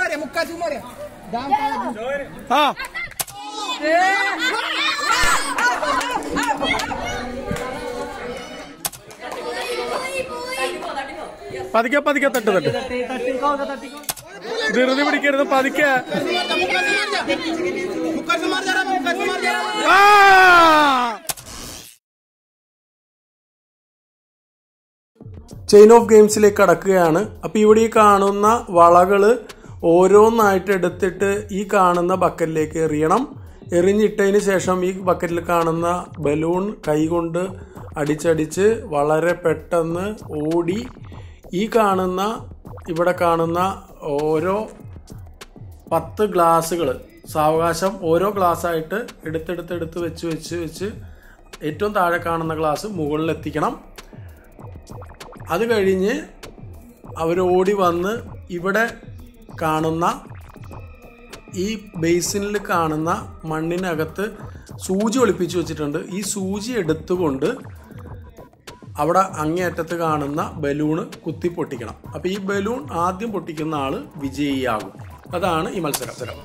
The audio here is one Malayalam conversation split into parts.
മാറിയ മുക്കാൽ മാറിയ ആ പതുക്കെ പതുക്കെ തട്ട് തട്ട് ധൃതി പിടിക്കരുത് പതുക്കെ മുക്കാൽ മാറി തരാം മുക്കാൽ മാറി തരാം ആ ചെയിൻ ഓഫ് ഗെയിംസിലേക്ക് കടക്കുകയാണ് അപ്പോൾ ഇവിടെ ഈ കാണുന്ന വളകള് ഓരോന്നായിട്ട് എടുത്തിട്ട് ഈ കാണുന്ന ബക്കറ്റിലേക്ക് എറിയണം എറിഞ്ഞിട്ടതിന് ശേഷം ഈ ബക്കറ്റിൽ കാണുന്ന ബലൂൺ കൈകൊണ്ട് അടിച്ചടിച്ച് വളരെ പെട്ടെന്ന് ഓടി ഈ കാണുന്ന ഇവിടെ കാണുന്ന ഓരോ പത്ത് ഗ്ലാസ്സുകൾ സാവകാശം ഓരോ ഗ്ലാസ്സായിട്ട് എടുത്തെടുത്ത് എടുത്ത് വെച്ച് വെച്ച് വെച്ച് ഏറ്റവും താഴെ കാണുന്ന ഗ്ലാസ് മുകളിൽ എത്തിക്കണം അത് കഴിഞ്ഞ് അവർ ഓടി വന്ന് ഇവിടെ കാണുന്ന ഈ ബേസിനിൽ കാണുന്ന മണ്ണിനകത്ത് സൂചി ഒളിപ്പിച്ച് വെച്ചിട്ടുണ്ട് ഈ സൂചി എടുത്തുകൊണ്ട് അവിടെ അങ്ങേയറ്റത്ത് കാണുന്ന ബലൂണ് കുത്തി പൊട്ടിക്കണം അപ്പോൾ ഈ ബലൂൺ ആദ്യം പൊട്ടിക്കുന്ന ആള് വിജയിയാകും അതാണ് ഈ മത്സരം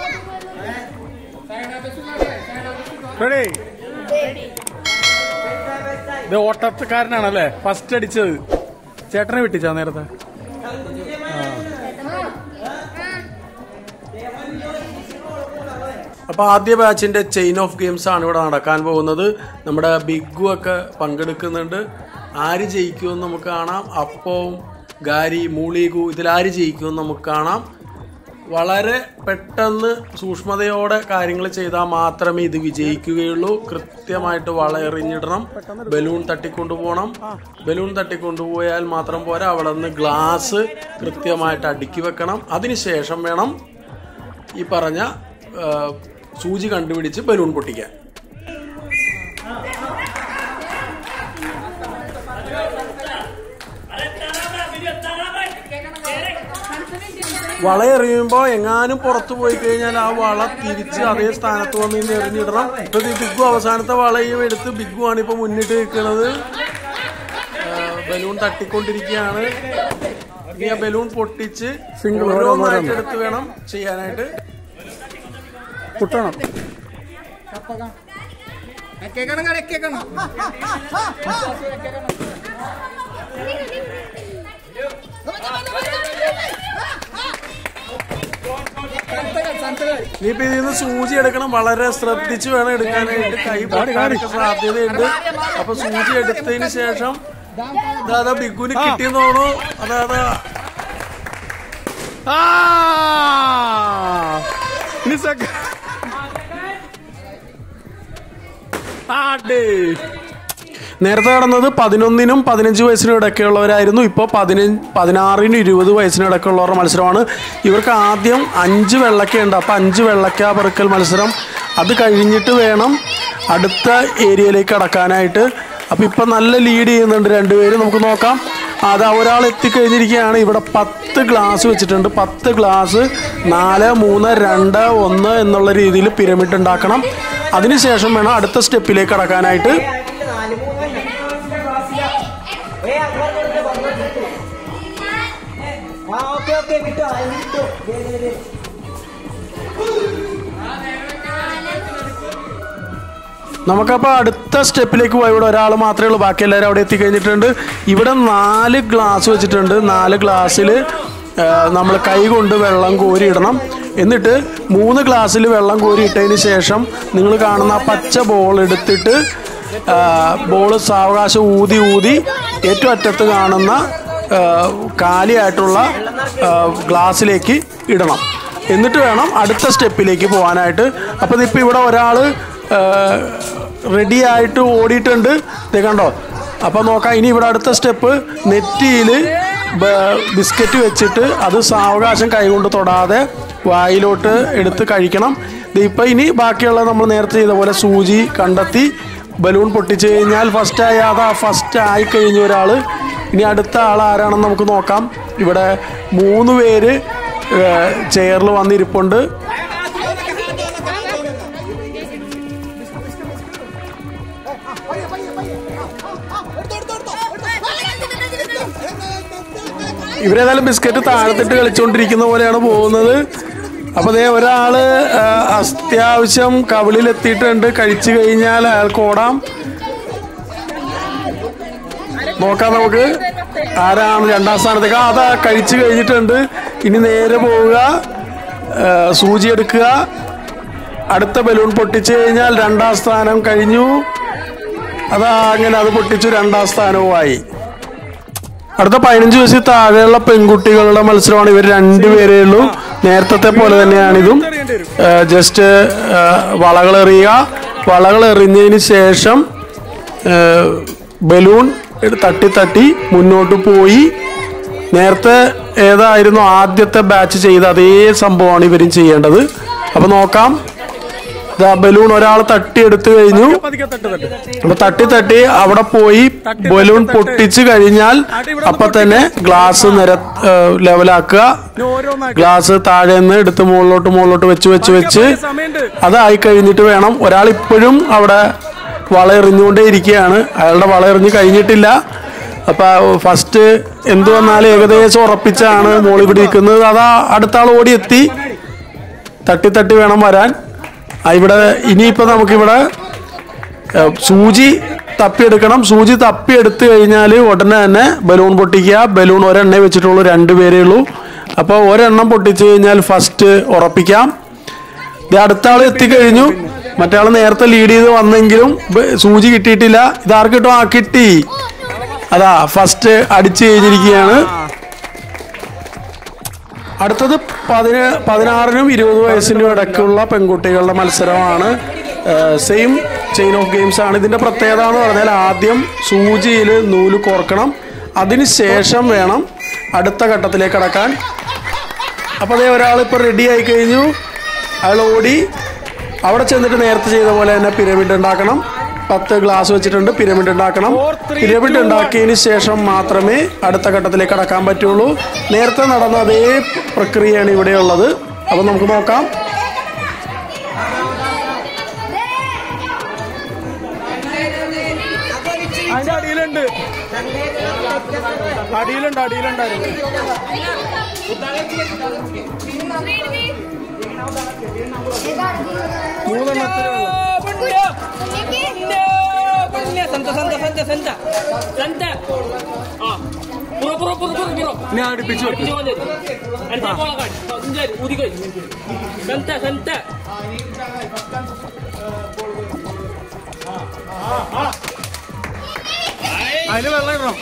റെഡി ഇത് ഓട്ടക്കാരനാണല്ലേ ഫസ്റ്റ് അടിച്ചത് ചേട്ടനെ വിട്ടിച്ചാ നേരത്തെ അപ്പൊ ആദ്യ ബാച്ചിന്റെ ചെയിൻ ഓഫ് ഗെയിംസ് ആണ് ഇവിടെ നടക്കാൻ പോകുന്നത് നമ്മുടെ ബിഗു ഒക്കെ പങ്കെടുക്കുന്നുണ്ട് ആര് ജയിക്കുമെന്ന് നമുക്ക് കാണാം അപ്പവും ഗാരി മൂളിഗു ഇതിൽ ആര് ജയിക്കുമെന്ന് നമുക്ക് കാണാം വളരെ പെട്ടെന്ന് സൂക്ഷ്മതയോടെ കാര്യങ്ങൾ ചെയ്താൽ മാത്രമേ ഇത് വിജയിക്കുകയുള്ളൂ കൃത്യമായിട്ട് വള എറിഞ്ഞിടണം ബലൂൺ തട്ടിക്കൊണ്ടുപോകണം ബലൂൺ തട്ടിക്കൊണ്ടുപോയാൽ മാത്രം പോരാ അവിടെ നിന്ന് ഗ്ലാസ് കൃത്യമായിട്ട് അടുക്കി വെക്കണം അതിനുശേഷം വേണം ഈ പറഞ്ഞ ആ, സൂചി കണ്ടുപിടിച്ച് ബലൂൺ പൊട്ടിക്കാൻ വള എറിയുമ്പോൾ എങ്ങാനും പുറത്തു പോയി കഴിഞ്ഞാൽ ആ വള തിരിച്ച് അതേ സ്ഥാനത്ത് വന്ന് ഇന്ന് എറിഞ്ഞിടണം ഇപ്പൊ ഇത് ബിഗു അവസാനത്തെ വളയും എടുത്ത് ബിഗു ആണ് ഇപ്പൊ മുന്നിട്ട് നിൽക്കുന്നത് ബലൂൺ തട്ടിക്കൊണ്ടിരിക്കുകയാണ് ഇനി ആ ബലൂൺ പൊട്ടിച്ച് Single ഓരോന്നായിട്ട് എടുത്ത് വേണം ചെയ്യാനായിട്ട് കുട്ടണം കേക്കണം കട കേക്കണം ഇനിയിപ്പോ ഇതിൽ നിന്ന് സൂചി എടുക്കണം വളരെ ശ്രദ്ധിച്ച് വേണം എടുക്കാനായിട്ട് കൈ പൊട്ടാനൊക്കെ സാധ്യതയുണ്ട് അപ്പൊ സൂചി എടുത്തതിന് ശേഷം അതാ ബിഗുന് കിട്ടിയെന്ന് തോന്നുന്നു അതായത് ആ ഇനി സെക്ക ആടേ നേരത്തെ നടന്നത് പതിനൊന്നിനും പതിനഞ്ച് വയസ്സിനും ഇടയ്ക്കുള്ളവരായിരുന്നു ഇപ്പോൾ പതിനഞ്ച് പതിനാറിനും ഇരുപത് വയസ്സിനും ഇടയ്ക്കുള്ളവരുടെ മത്സരമാണ് ഇവർക്ക് ആദ്യം അഞ്ച് വെള്ളക്കയുണ്ട് അപ്പോൾ അഞ്ച് വെള്ളക്ക പെറുക്കൽ മത്സരം അത് കഴിഞ്ഞിട്ട് വേണം അടുത്ത ഏരിയയിലേക്ക് കടക്കാനായിട്ട് അപ്പോൾ ഇപ്പം നല്ല ലീഡ് ചെയ്യുന്നുണ്ട് രണ്ടുപേരും നമുക്ക് നോക്കാം അതാ ഒരാൾ എത്തിക്കഴിഞ്ഞിരിക്കുകയാണ് ഇവിടെ പത്ത് ഗ്ലാസ് വെച്ചിട്ടുണ്ട് പത്ത് ഗ്ലാസ് നാല് മൂന്ന് രണ്ട് ഒന്ന് എന്നുള്ള രീതിയിൽ പിരമിഡ് ഉണ്ടാക്കണം അതിനുശേഷം വേണം അടുത്ത സ്റ്റെപ്പിലേക്ക് കടക്കാനായിട്ട് ഓക്കെ ഓക്കെ വിട്ടോ അത് വിട്ടോ ദേ, ദേ, ദേ. നമുക്കപ്പോൾ അടുത്ത സ്റ്റെപ്പിലേക്ക് പോയി ഇവിടെ ഒരാൾ മാത്രമേ ഉള്ളൂ ബാക്കി എല്ലാവരും അവിടെ എത്തിക്കഴിഞ്ഞിട്ടുണ്ട് ഇവിടെ നാല് ഗ്ലാസ് വെച്ചിട്ടുണ്ട് നാല് ഗ്ലാസ്സിൽ നമ്മൾ കൈ കൊണ്ട് വെള്ളം കോരി ഇടണം എന്നിട്ട് മൂന്ന് ഗ്ലാസ്സിൽ വെള്ളം കോരി ഇട്ടതിന് ശേഷം നിങ്ങൾ കാണുന്ന ആ പച്ച ബോൾ എടുത്തിട്ട് ബോൾ സാവകാശം ഊതി ഊതി ഏറ്റവും അറ്റത്ത് കാണുന്ന ആ, കാലിയായിട്ടുള്ള ആ, ഗ്ലാസ്സിലേക്ക് ഇടണം എന്നിട്ട് വേണം അടുത്ത സ്റ്റെപ്പിലേക്ക് പോകാനായിട്ട് അപ്പോൾ ഇതിപ്പോൾ ഇവിടെ ഒരാൾ റെഡി ആയിട്ട് ഓടിയിട്ടുണ്ട് ഇത് കണ്ടോ അപ്പോൾ നോക്കാം ഇനി ഇവിടെ അടുത്ത സ്റ്റെപ്പ് നെറ്റിയിൽ ബിസ്ക്കറ്റ് വെച്ചിട്ട് അത് സാവകാശം കൈകൊണ്ട് തൊടാതെ വായിലോട്ട് എടുത്ത് കഴിക്കണം ഇപ്പം ഇനി ബാക്കിയുള്ള നമ്മൾ നേരത്തെ ചെയ്ത പോലെ സൂചി കണ്ടെത്തി ബലൂൺ പൊട്ടിച്ചു കഴിഞ്ഞാൽ ഫസ്റ്റ് ആയി അതാ ഫസ്റ്റ് ആയി കഴിഞ്ഞ ഒരാൾ ഇനി അടുത്ത ആൾ ആരാണെന്ന് നമുക്ക് നോക്കാം ഇവിടെ മൂന്ന് പേര് ചെയറിൽ വന്നിരിപ്പുണ്ട് ഇവരേതായാലും ബിസ്ക്കറ്റ് താഴത്തിട്ട് കളിച്ചുകൊണ്ടിരിക്കുന്ന പോലെയാണ് പോകുന്നത് അപ്പൊ ദേ ഒരാള് ആ, അത്യാവശ്യം കവിളിൽ എത്തിയിട്ടുണ്ട് കഴിച്ചു കഴിഞ്ഞാൽ അയാൾക്ക് ഓടാം നോക്കാം നമുക്ക് ആരാണ് രണ്ടാം സ്ഥാനത്തേക്ക് ആ, അതാ കഴിച്ചു കഴിഞ്ഞിട്ടുണ്ട് ഇനി നേരെ പോവുക ആ, സൂചി എടുക്കുക അടുത്ത ബലൂൺ പൊട്ടിച്ചു കഴിഞ്ഞാൽ രണ്ടാം സ്ഥാനം കഴിഞ്ഞു അതാ അങ്ങനെ അത് പൊട്ടിച്ചു രണ്ടാം സ്ഥാനവുമായി അടുത്ത പതിനഞ്ച് വയസ്സിൽ താഴെയുള്ള പെൺകുട്ടികളുടെ മത്സരമാണ് ഇവർ രണ്ടുപേരേ ഉള്ളൂ നേരത്തെ പോലെ തന്നെയാണിതും ജസ്റ്റ് വളകൾ എറിയുക വളകൾ എറിഞ്ഞതിന് ശേഷം ആ, ബലൂൺ എടു- തട്ടി തട്ടി മുന്നോട്ട് പോയി നേരത്തെ ഏതായിരുന്നു ആദ്യത്തെ ബാച്ച് ചെയ്ത അതേ സംഭവമാണ് ഇവരും ചെയ്യേണ്ടത് അപ്പൊ നോക്കാം ദാ ബലൂൺ ഒരാൾ തട്ടിയെടുത്തു കഴിഞ്ഞു പതുക്കെ തട്ട് തട്ട് അപ്പൊ തട്ടി തട്ടി അവിടെ പോയി തട്ടി, ബലൂൺ തട്ടി. പൊട്ടിച്ചു കഴിഞ്ഞാൽ ആട്ടെ, ഇവിടെ അപ്പൊ തന്നെ ഗ്ലാസ് നിര ലെവലാക്കുക ഇനി ഓരോന്നാക്കി ഗ്ലാസ് താഴെ നിന്ന് എടുത്ത് മുകളിലോട്ട് മുകളിലോട്ട് വെച്ച് വെച്ച് വെച്ച് സമയമുണ്ട് അതായി കഴിഞ്ഞിട്ട് വേണം ഒരാൾ ഇപ്പോഴും അവിടെ വള എറിഞ്ഞുകൊണ്ടേ ഇരിക്കുകയാണ് അയാളുടെ വള എറിഞ്ഞ് കഴിഞ്ഞിട്ടില്ല അപ്പൊ ഫസ്റ്റ് എന്തു വന്നാലും ഏകദേശം ഉറപ്പിച്ചാണ് മോളി പിടിക്കുന്നത് അതാ അടുത്ത ആൾ ഓടിയെത്തി തട്ടി തട്ടി വേണം വരാൻ ആ, ഇവിടെ ഇനിയിപ്പോ നമുക്കിവിടെ ഏഹ്, സൂചി തപ്പിയെടുക്കണം സൂചി തപ്പിയെടുത്ത് കഴിഞ്ഞാൽ ഉടനെ തന്നെ ബലൂൺ പൊട്ടിക്കുക ബലൂൺ ഒരെണ്ണേ വെച്ചിട്ടുള്ളൂ രണ്ടുപേരേ ഉള്ളൂ അപ്പോൾ ഒരെണ്ണം പൊട്ടിച്ചു കഴിഞ്ഞാൽ ഫസ്റ്റ് ഉറപ്പിക്കാം ഇത് അടുത്ത ആൾ എത്തിക്കഴിഞ്ഞു മറ്റേ ആൾ നേരത്തെ ലീഡ് ചെയ്ത് വന്നെങ്കിലും ബ- സൂചി കിട്ടിയിട്ടില്ല ഇതാർക്ക് കിട്ടും ആ കിട്ടി അതാ ഫസ്റ്റ് അടിച്ചു കഴിഞ്ഞിരിക്കുകയാണ് അടുത്തത് പതിന പതിനാറിനും ഇരുപത് വയസ്സിനും ഇടയ്ക്കുള്ള പെൺകുട്ടികളുടെ മത്സരമാണ് സെയിം ചെയിൻ ഓഫ് ഗെയിംസ് ആണ് ഇതിന്റെ പ്രത്യേകത എന്ന് പറഞ്ഞാൽ ആദ്യം സൂചിയിൽ നൂല് കോർക്കണം അതിന് ശേഷം വേണം അടുത്ത ഘട്ടത്തിലേക്ക് കടക്കാൻ അപ്പോൾ അതേ ഒരാൾ ഇപ്പോൾ റെഡി ആയി കഴിഞ്ഞു അയാൾ ഓടി അവിടെ ചെന്നിട്ട് നേരത്തെ ചെയ്ത പോലെ തന്നെ പിരമിഡ് ഉണ്ടാക്കണം പത്ത് ഗ്ലാസ് വെച്ചിട്ടുണ്ട് പിരമിഡ് ഉണ്ടാക്കണം പിരമിഡ് ഉണ്ടാക്കിയതിന് ശേഷം മാത്രമേ അടുത്ത ഘട്ടത്തിലേക്ക് കടക്കാൻ പറ്റുള്ളൂ നേരത്തെ നടന്ന അതേ പ്രക്രിയയാണ് ഇവിടെയുള്ളത് അപ്പം നമുക്ക് നോക്കാം അതിന്റെ അടിയിലുണ്ട് അടിയിലുണ്ട് അടിയിലുണ്ടായിരുന്നു മൂന്നെണ്ണത്തിന് വെള്ളം Santa, Santa, Santa, Santa. Santa. Ah. Puro, puro, puro, puro, puro. ഇനി അടുപ്പിച്ച് വെക്കും Ini aja. Nanti aku akan. Enggak, udi kau. Santa, Santa. അതിന് വെള്ളം ഇടണം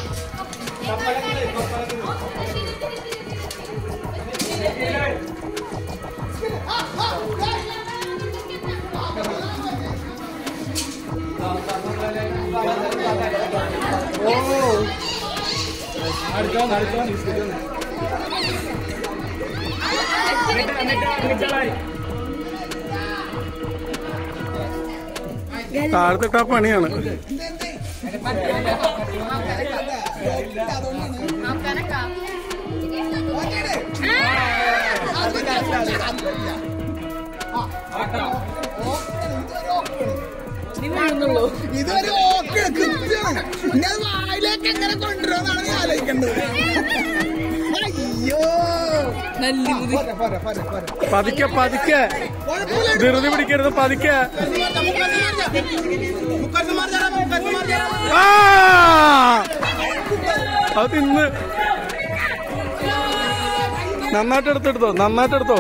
താഴത്തിട്ട പണിയാണ് ഇതൊരു ഓക്കെ കൃത്യമാണ് ഇനി അത് വായിലേക്ക് എങ്ങനെ കൊണ്ടുവരുമെന്നാണ് ഞാൻ ആലോചിക്കേണ്ടത് അയ്യോ പോരെ, പോരെ, പോരെ, പോരെ. പതുക്കെ പതുക്കെ കുഴപ്പമില്ല. ധൃതി പിടിക്കരുത് പതുക്കെ മുക്കത്ത് മാറിയാ, മുക്കത്ത് മാറിയാ. ആ! അത് തിന്ന് നന്നായിട്ട് എടുത്തെടുത്തോ നന്നായിട്ട് എടുത്തോ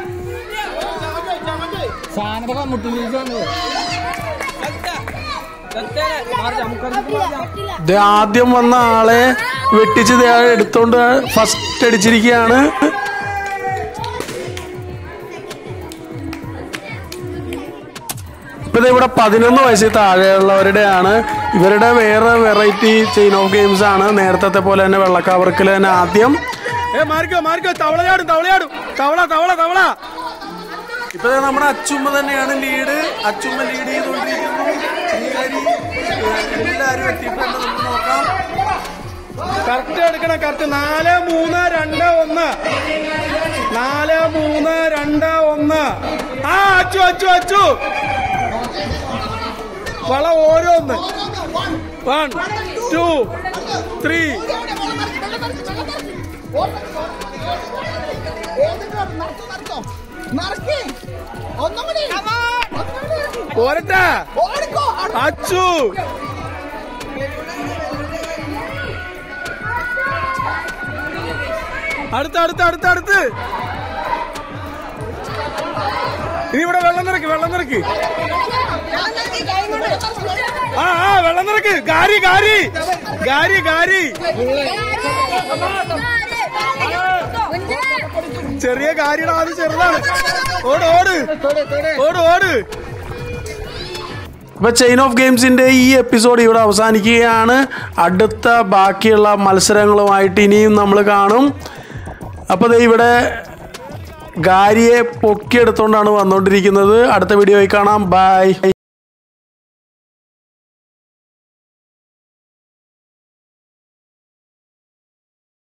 ഇത് ആദ്യം വന്ന ആളെ വെട്ടിച്ച് ദേ എടുത്തോണ്ട് ഫസ്റ്റ് അടിച്ചിരിക്കുകയാണ് ഇപ്പൊ ദേ ഇവിടെ പതിനൊന്ന് വയസ്സിൽ താഴെയുള്ളവരുടെയാണ് ഇവരുടെ വേറെ വെറൈറ്റി ചെയിൻ ഓഫ് ഗെയിംസ് ആണ് നേരത്തെ പോലെ തന്നെ വെള്ളക്കാവർക്കിൽ തന്നെ ആദ്യം ഏ മാറിക്കോ മാറിക്കോ തവളയാടും തവളയാടും തവള തവള തവള ഇപ്പൊ ദേ നമ്മുടെ അച്ചുമ്മ തന്നെയാണ് ലീഡ് അച്ചുമ്മ ലീഡ് ചെയ്തുകൊണ്ടിരിക്കുന്നു ചീങ്കരി, ഏഹ്, എല്ലാവരും എത്തിയിട്ടുണ്ട് നമുക്ക് നോക്കാം കറക്റ്റ് എടുക്കണം കറക്റ്റ് നാല് മൂന്ന് രണ്ട് ഒന്ന് നാല് മൂന്ന് രണ്ട് ഒന്ന് ആ അച്ചു അച്ചു അച്ചു വള ഓരോന്ന് വൺ ടു ത്രീ നടത്തോ നടക്കേ ഒന്നും കൂടി പോരട്ടെ ഓടിക്കോ അച്ചു അടുത്ത് അടുത്ത് അടുത്ത് അടുത്ത് ഇനി ഇവിടെ വെള്ളം നിറക്ക് വെള്ളം നിറക്ക് ആ ആ വെള്ളം നിറക്ക് ഗാരി ഗാരി ഗാരി ഗാരി ചെറിയ ഗാരിയുടെ ആദ്യം ചെറുതാണ് ഓട് ഓട് ഓട് ഓട് അപ്പൊ ചെയിൻ ഓഫ് ഗെയിംസിന്റെ ഈ എപ്പിസോഡ് ഇവിടെ അവസാനിക്കുകയാണ് അടുത്ത ബാക്കിയുള്ള മത്സരങ്ങളുമായിട്ട് ഇനിയും നമ്മൾ കാണും അപ്പോൾ ദേ ഇവിടെ ഗാരിയെ പൊക്കിയെടുത്തോണ്ടാണ് വന്നുകൊണ്ടിരിക്കുന്നത് അടുത്ത വീഡിയോയിൽ കാണാം ബൈ